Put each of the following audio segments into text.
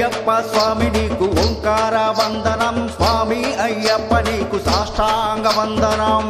అయ్యప్ప స్వామి నీకు ఓంకార వందనం స్వామి అయ్యప్ప నీకు సాష్టాంగ వందనం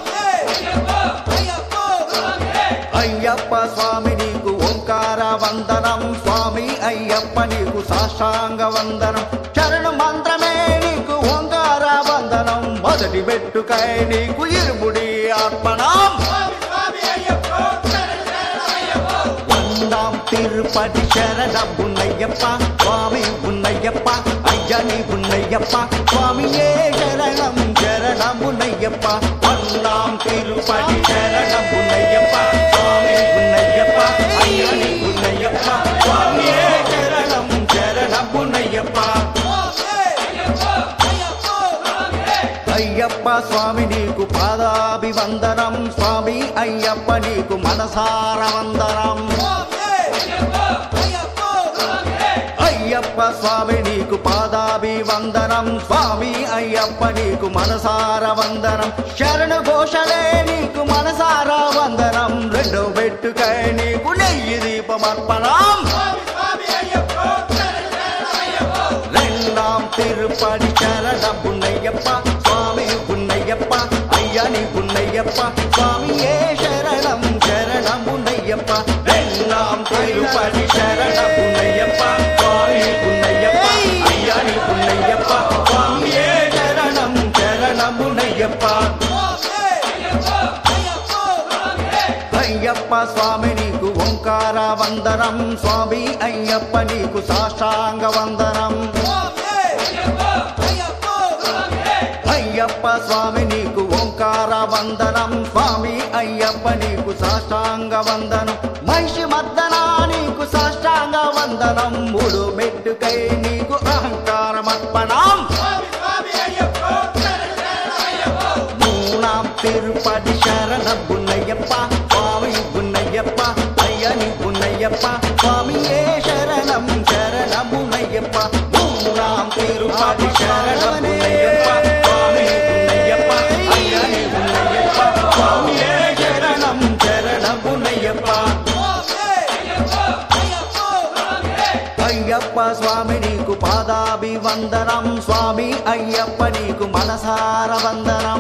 అయ్యప్ప స్వామి నీకు ఓంకార వందనం స్వామి అయ్యప్ప నీకు సాష్టాంగ వందనం చరణ మంత్రమే నీకు ఓంకార వందనం మొదటి పెట్టుకై నీకు ఇరుముడి అర్పణం వందాం తిరుపతి శరణం ఉన్నయ్యప్ప స్వామి ఉన్నయ్యప్ప అయ్యని ఉన్నయ్యప్ప స్వామియే శరణం శరణం ఉన్నయ్యప్ప వందాం తిరుపతి శరణం ఉన్నయ్యప్ప స్వామి ఉన్నయ్యప్ప అయ్యని ఉన్నయ్యప్ప స్వామియే శరణం శరణం ఉన్నయ్యప్ప అయ్యప్ప స్వామి నీకు పాదాభివందనం స్వామి అయ్యప్ప నీకు మనసార వందనం అయ్యప్ప స్వామి నీకు పాదాభివందనం స్వామి అయ్యప్ప నీకు మనసార వందనం శరణు ఘోషలే నీకు మనసార వందనం రెండో పెట్టుకై నీకు నెయ్యి దీపమర్పణం రెండాం తిరుపతి శరణం ఉన్నయ్యప్ప స్వామి ఉన్నయ్యప్ప అయ్యని ఉన్నయ్యప్ప స్వామియే శరణం శరణం ఉన్నయ్యప్ప రెండాం తిరుపతి శరణం ఉన్నయ్యప్ప స్వామి ఉన్నయ్యప్ప అయ్యని ఉన్నయ్యప్ప స్వామియే శరణం శరణం ఉన్నయ్యప్ప అయ్యప్ప స్వామి నీకు ఓంకార వందనం స్వామి అయ్యప్ప నీకు సాష్టాంగ వందనం అయ్యప్ప స్వామి నీకు ఓంకార వందనం స్వామి అయ్యప్ప నీకు సాష్టాంగ వందనం మహిషి మర్దనా నీకు సాష్టాంగ వందనం మూడు మెట్టుకై నీకు అహంకారమర్పణం మూనాం తిరుపతి శరణం ఉన్నయ్యప్ప స్వామి ఉన్నయ్యప్ప అయ్యని ఉన్నయ్యప్ప స్వామియే శరణం శరణం ఉన్నయ్యప్ప మూనాం తిరుపతి శరణం ఉన్నయ్యప్ప స్వామి ఉన్నయ్యప్ప అయ్యని ఉన్నయ్యప్ప స్వామియే శరణం శరణం ఉన్నయ్యప్ప అయ్యప్ప స్వామి నీకు పాదాభివందనం స్వామి అయ్యప్ప నీకు మనసార వందనం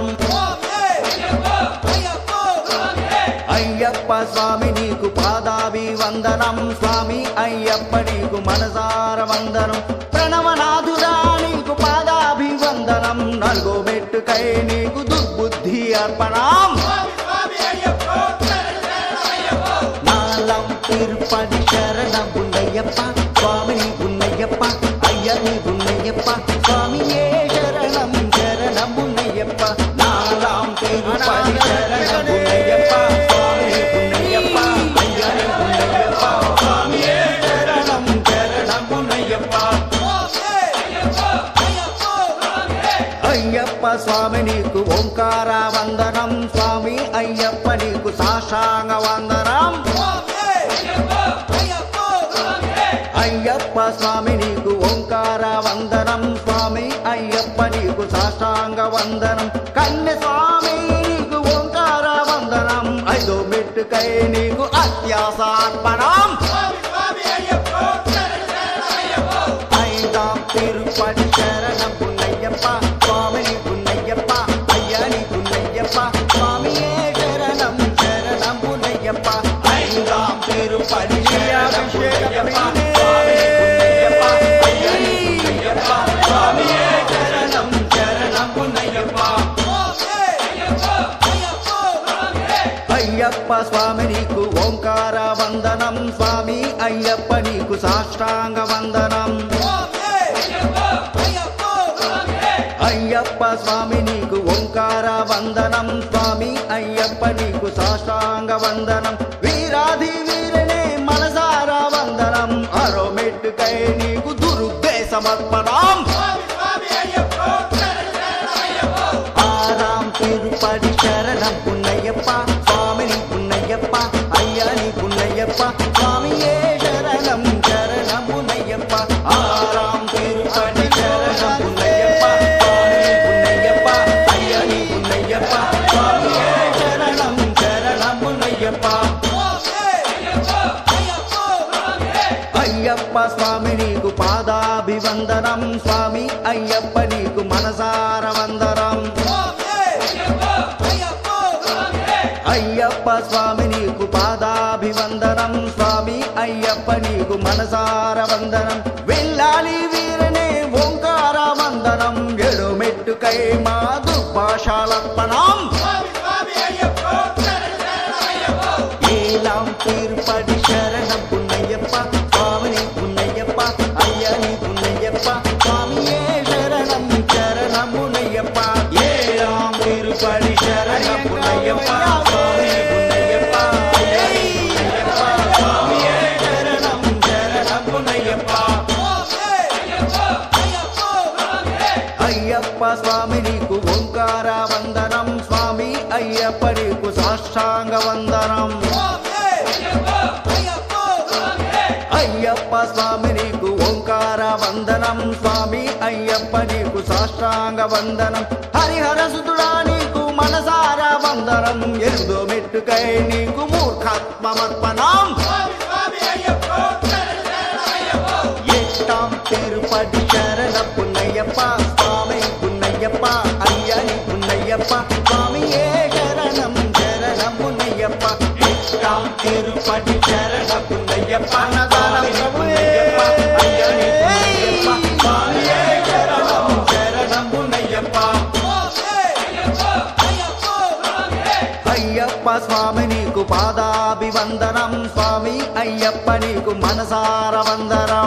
అయ్యప్ప స్వామి నీకు పాదాభివందనం స్వామి అయ్యప్ప నీకు మనసార వందనం ప్రణవనాథుడా నీకు పాదాభివందనం నలుగో మెట్టుకై నీకు దుర్బుద్ధి అర్పణం నాలం తిరుపతి శరణం ఉన్నయ్యప్ప స్వామి ఉన్నయ్యప్ప అయ్యని ఉన్నయ్యప్ప స్వామియే శరణం శరణం ఉన్నయ్యప్ప నాలం తిరుపతి శరణం ఉన్నయ్యప్ప స్వామి ఉన్నయ్యప్ప అయ్యని ఉన్నయ్యప్ప స్వామియే శరణం శరణం ఉన్నయ్యప్ప అయ్యప్ప స్వామి నీకు ఓంకార వందనం స్వామి అయ్యప్ప నీకు సాషాంగ వందనం అయ్యప్ప స్వామి నీకు ఓంకార వందనం స్వామి అయ్యప్ప నీకు సాష్టాంగ వందనం కన్య స్వామి నీకు ఓంకార వందనం ఐదో మెట్టుకై నీకు అత్యాసార్పణం ఐదాం తిరుపతి శరణం పున్నయ్యప్ప స్వామి పున్నయ్యప్ప అయ్యని పున్నయ్యప్ప స్వామియే శరణం శరణం పున్నయ్యప్ప ఐదాం తిరుపతి శరణం పున్నయ్యప్ప స్వామి పున్నయ్యప్ప అయ్యని పున్నయ్యప్ప స్వామియే శరణం శరణం పున్నయ్యప్ప అయ్యప్ప స్వామి నీకు ఓంకార వందనం స్వామి అయ్యప్ప నీకు సాష్టాంగ వందనం అయ్యప్ప స్వామి నీకు ఓంకార వందనం స్వామి అయ్యప్ప నీకు సాష్టాంగ వందనం వీరాధి వీరనే మనసారా వందనం అరో మెట్టుకై నీకు దురుద్దేశ సమర్పణం ఆరాం తిరుపతి శరణం పున్నయ్యప్ప స్వామిని పున్నయ్యప్ప అయ్యని పున్నయ్యప్ప స్వామియే శరణం శరణం పున్నయ్యప్ప ఆరాం తిరుపతి శరణం పున్నయ్యప్ప స్వామిని పున్నయ్యప్ప అయ్యని పున్నయ్యప్ప స్వామియే శరణం శరణం పున్నయ్యప్ప అయ్యప్ప స్వామి నీకు పాదా పాదాభివందనం స్వామి అయ్యప్ప నీకు మనసార వందనం అయ్యప్ప స్వామి నీకు పాదాభివందనం స్వామి అయ్యప్ప నీకు మనసార వందనం వెళ్ళాలి వీరనే ఓంకార వందనం ఎడు మెట్టుకై మా దుర్భాషాలర్పణం ఏలాం తీర్పడి శరణం పున్నయ్యప్ప స్వామిని పున్నయ్యప్ప అయ్యని పున్నయ్యప్ప స్వామియే శరణం శరణమునయ్యప్ప ఏలాం తీర్పడి శరణం పున్నయ్యప్ప స్వామిని పున్నయ్యప్ప అయ్యని పున్నయ్యప్ప స్వామియే శరణం శరణమునయ్యప్ప అయ్యప్ప స్వామి నీకు ఓంకార వందనం స్వామి అయ్యప్ప నీకు సాష్టాంగ వందనం అయ్యప్ప స్వామి నీకు ఓంకార వందనం స్వామి అయ్యప్ప నీకు సాష్టాంగ వందనం హరిహర సుతుడా నీకు మనసార వందనం ఎరుదో మెట్టుకై నీకు మూర్ఖాత్మమర్పణం ఎట్టాం తిరుపతి శరణ పున్నయ్యప్ప స్వామి పున్నయ్యప్ప అయ్యని పున్నయ్యప్ప స్వామి ఏ శరణం శరణం పున్నయ్యప్ప ఎట్టాం తిరుపతి శరణ పున్నయ్యప్ప స్వామి పున్నయ్యప్ప అయ్యని పున్నయ్యప్ప స్వామి ఏ శరణం శరణం పున్నయ్యప్ప అయ్యప్ప స్వామి నీకు పాదాభివందనం స్వామి అయ్యప్ప నీకు మనసార వందనం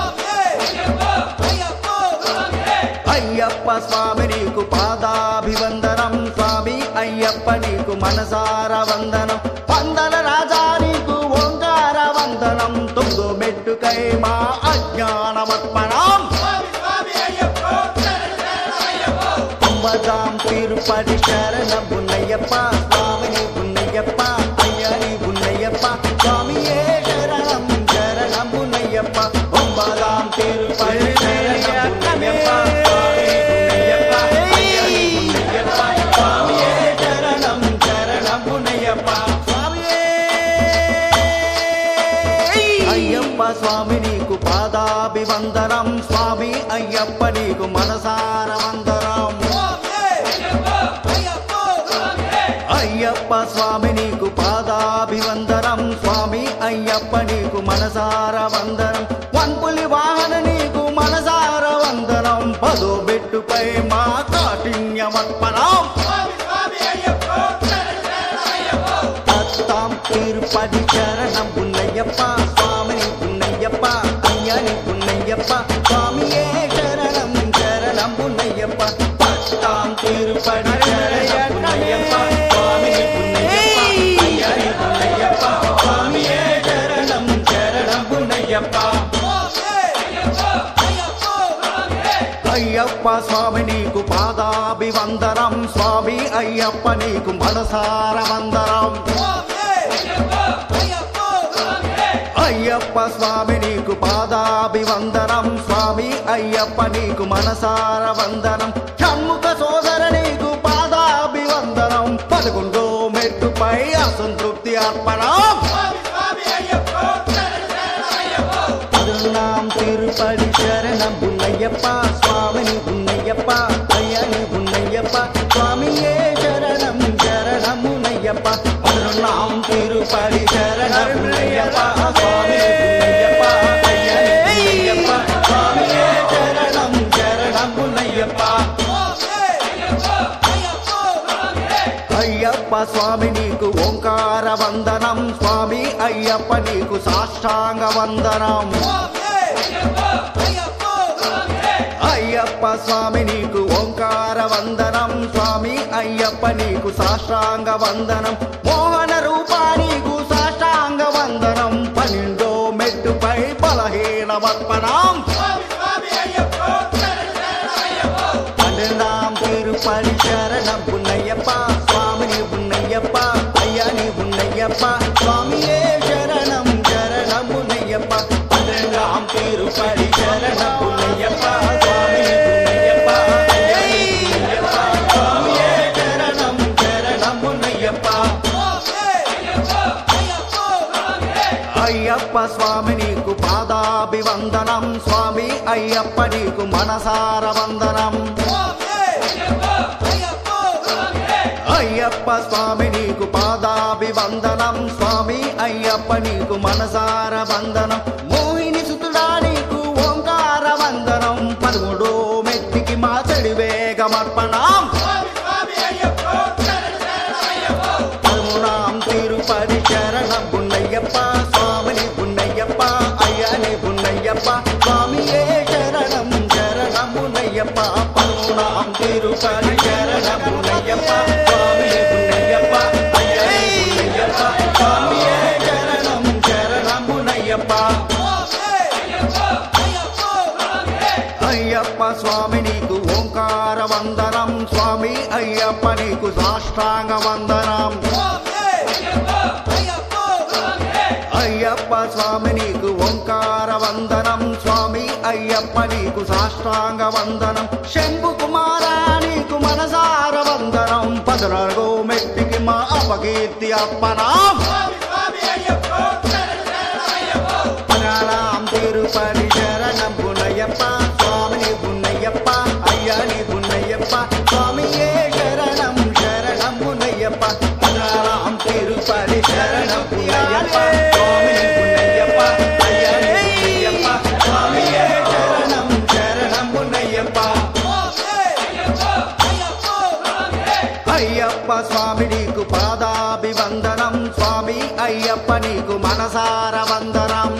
అయ్యప్ప స్వామి నీకు పాదాభివందనం స్వామి అయ్యప్ప నీకు మనసార వందనం వందన రాజా నీకు ఓంకార వందనం తొమ్మిదో మెట్టుకై మా అజ్ఞానమర్పణం కుంభదాం తిరుపతి శరణ బున్నయ్యప్ప స్వామిని బున్నయ్యప్ప అయ్యని బున్నయ్యప్ప స్వామియే శరణం శరణం బున్నయ్యప్ప కుంభదాం తిరుపతి శరణ బున్నయ్యప్ప స్వామిని బున్నయ్యప్ప అయ్యని బున్నయ్యప్ప స్వామియే శరణం శరణం బున్నయ్యప్ప స్వామియే అయ్యప్ప స్వామి నీకు పాదాభివందనం స్వామి అయ్యప్ప నీకు మనసార వందనం అయ్యప్ప స్వామి నీకు పాదాభివందనం స్వామి అయ్యప్ప నీకు మనసార వందనం వన్పులి వాహన నీకు మనసార వందనం పదో బెట్టుపై మా కాఠిన్యమర్పణం అత్తాం తిరుపతి శరణం పున్నయ్యప్ప స్వామిని పున్నయ్యప్ప అయ్యని పున్నయ్యప్ప స్వామియే శరణం శరణం పున్నయ్యప్ప అత్తాం తిరుపతి శరణం పున్నయ్యప్ప స్వామిని పున్నయ్యప్ప అయ్యని పున్నయ్యప్ప స్వామియే శరణం శరణం పున్నయ్యప్ప అయ్యప్ప స్వామి నీకు పాదాభివందనం స్వామి అయ్యప్ప నీకు మనసార వందనం అయ్యప్ప స్వామి నీకు పాదాభివందనం స్వామి అయ్యప్ప నీకు మనసార వందనం షణ్ముఖ సోదర నీకు పాదాభివందనం పదకొండో మెట్టుపై అసంతృప్తి అర్పణం పదునాం తిరుపతి శరణం బున్నయ్యప్ప స్వామిని బున్నయ్యప్ప అయ్యని బున్నయ్యప్ప స్వామియే శరణం శరణమునయ్యప్ప పదునాం తిరుపతి శరణం బున్నయ్యప్ప స్వామిని బున్నయ్యప్ప అయ్యని బున్నయ్యప్ప స్వామియే శరణం శరణమునయ్యప్ప అయ్యప్ప స్వామి నీకు ఓంకార వందనం స్వామి అయ్యప్ప నీకు సాష్టాంగ వందనం అయ్యప్ప స్వామి నీకు ఓంకార వందనం స్వామి అయ్యప్ప నీకు సాష్టాంగ వందనం మోహన రూపా నీకు సాష్టాంగ వందనం పన్నెండో మెట్టుపై బలహీనమర్పణం పన్నెండాం తిరుపతి శరణం పున్నయ్యప్ప స్వామిని పున్నయ్యప్ప అయ్యని పున్నయ్యప్ప స్వామియే శరణం శరణం పున్నయ్యప్ప పన్నెండాం తిరుపతి శరణం పున్నయ్యప్ప స్వామిని పున్నయ్యప్ప అయ్యని పున్నయ్యప్ప స్వామియే శరణం శరణం పున్నయ్యప్ప అయ్యప్ప అయ్యప్ప స్వామి నీకు పాదాభివందనం స్వామి అయ్యప్ప నీకు మనసార వందనం అయ్యప్ప స్వామి నీకు పాదాభివందనం స్వామి అయ్యప్ప నీకు మనసార వందనం మోహిని సుతుడా నీకు ఓంకార వందనం పదమూడో మెట్టికి మా చెడి వేగమర్పణం పదమూడాం తిరుపతి శరణం బున్నయ్యప్ప స్వామిని బున్నయ్యప్ప అయ్యని బున్నయ్యప్ప స్వామియే శరణం శరణం బున్నయ్యప్ప పదమూడాం తిరుపతి శరణం బున్నయ్యప్ప స్వామిని బున్నయ్యప్ప అయ్యని బున్నయ్యప్ప స్వామియే శరణం శరణం బున్నయ్యప్ప అయ్యప్ప స్వామి నీకు ఓంకార వందనం స్వామి అయ్యప్ప నీకు సాష్టాంగ వందనం అయ్యప్ప స్వామి నీకు ఓంకార వందనం స్వామి అయ్యప్ప నీకు సాష్టాంగ వందనం శంభు కుమార నీకు మనసార వందనం పదనాలుగో మెట్టికి మా అపకీర్తి అప్పనాం పనాలాం తిరుపతి శరణం పునయ్యప్ప స్వామిని పున్నయ్యప్ప అయ్యని పున్నయ్యప్ప స్వామియే శరణం శరణం పునయ్యప్ప పనాలాం తిరుపతి శరణం పునయ్యప్ప స్వామిని పున్నయ్యప్ప అయ్యని పున్నయ్యప్ప స్వామియే శరణం శరణం పునయ్యప్ప అయ్యప్ప స్వామి నీకు పాదాభివందనం స్వామి అయ్యప్ప నీకు మనసార వందనం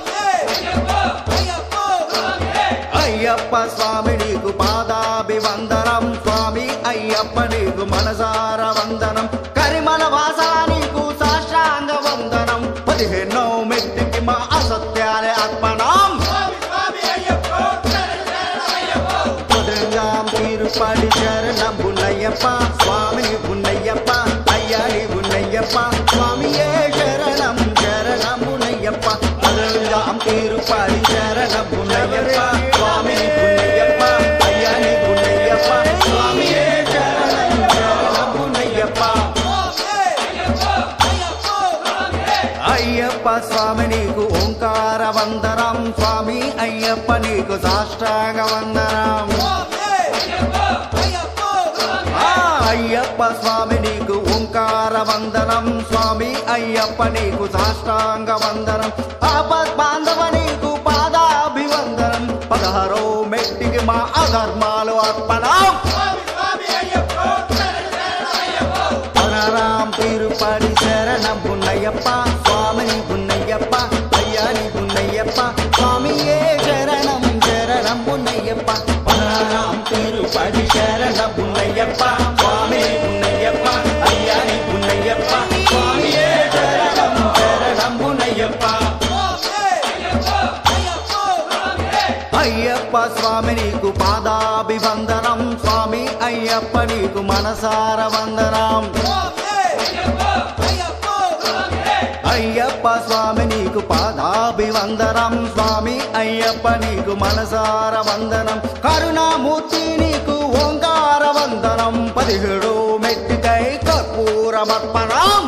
అయ్యప్ప స్వామి నీకు పాదాభివందనం స్వామి అయ్యప్ప నీకు మనసార వందనం కరిమల వాస నీకు సాష్టాంగ వందనం పదిహేనో మెట్టికి మా అసత్యాలే అర్పణం కుదురంగాం తిరుపతి శరణం బున్నయ్యప్ప స్వామిని బున్నయ్యప్ప అయ్యని బున్నయ్యప్ప స్వామియే శరణం శరణం బున్నయ్యప్ప కుదురంగాం తిరుపతి శరణం బున్నయ్యప్ప స్వామిని బున్నయ్యప్ప అయ్యని బున్నయ్యప్ప స్వామియే శరణం శరణం బున్నయ్యప్ప అయ్యప్ప స్వామి నీకు ఓంకార వందనం స్వామి అయ్యప్ప నీకు సాష్టాంగ వందనం ఆ, అయ్యప్ప స్వామి నీకు ఓంకార వందనం స్వామి అయ్యప్ప నీకు సాష్టాంగ వందనం ఆపద్ బాంధవ నీకు పాదాభివందనం పదహారో మెట్టికి మా అధర్మాలు అర్పణం పనరాం తిరుపతి శరణం బున్నయ్యప్ప స్వామిని బున్నయ్యప్ప అయ్యని బున్నయ్యప్ప స్వామియే శరణం శరణం బున్నయ్యప్ప పనరాం తిరుపతి శరణం బున్నయ్యప్ప స్వామిని బున్నయ్యప్ప అయ్యని బున్నయ్యప్ప స్వామియే శరణం శరణం బున్నయ్యప్ప అయ్యప్ప స్వామి నీకు పాదాభివందనం స్వామి అయ్యప్ప నీకు మనసార వందనం అయ్యప్ప స్వామి నీకు పాదాభివందనం స్వామి అయ్యప్ప నీకు మనసార వందనం కరుణామూర్తి నీకు ఓంకార వందనం పదిహేడు మెట్టికై కర్పూరమర్పణం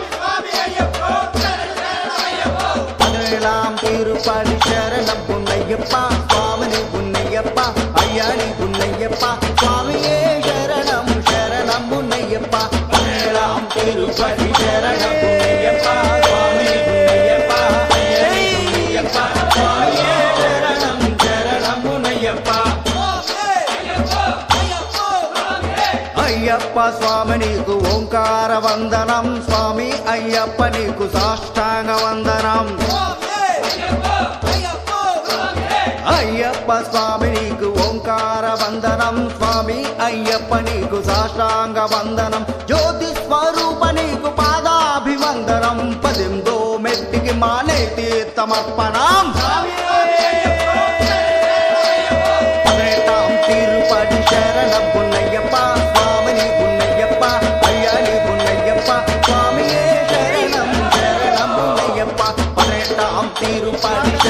పదివేలాం తిరుపతి శరణం పున్నయ్యప్ప స్వామిని పున్నయ్యప్ప అయ్యని పున్నయ్యప్ప స్వామియే శరణం శరణం పున్నయ్యప్ప పదివేలాం తిరుపతి శరణం పున్నయ్యప్ప స్వామిని పున్నయ్యప్ప అయ్యని పున్నయ్యప్ప స్వామియే శరణం శరణం పున్నయ్యప్ప అయ్యప్ప స్వామి నీకు ఓంకార వందనం స్వామి అయ్యప్ప నీకు సాష్టాంగ వందనం అయ్యప్ప స్వామి నీకు ఓంకార వందనం స్వామి అయ్యప్ప నీకు సాష్టాంగ వందనం జ్యోతి స్వరూప నీకు పాదాభివందనం పదిందో మెట్టికి మానే తీర్థమర్పణం పదినెట్టాం తిరుపతి శరణం పున్నయ్యప్ప స్వామిని పున్నయ్యప్ప అయ్యని పున్నయ్యప్ప స్వామియే శరణం శరణం పున్నయ్యప్ప పదినెట్టాం తిరుపతి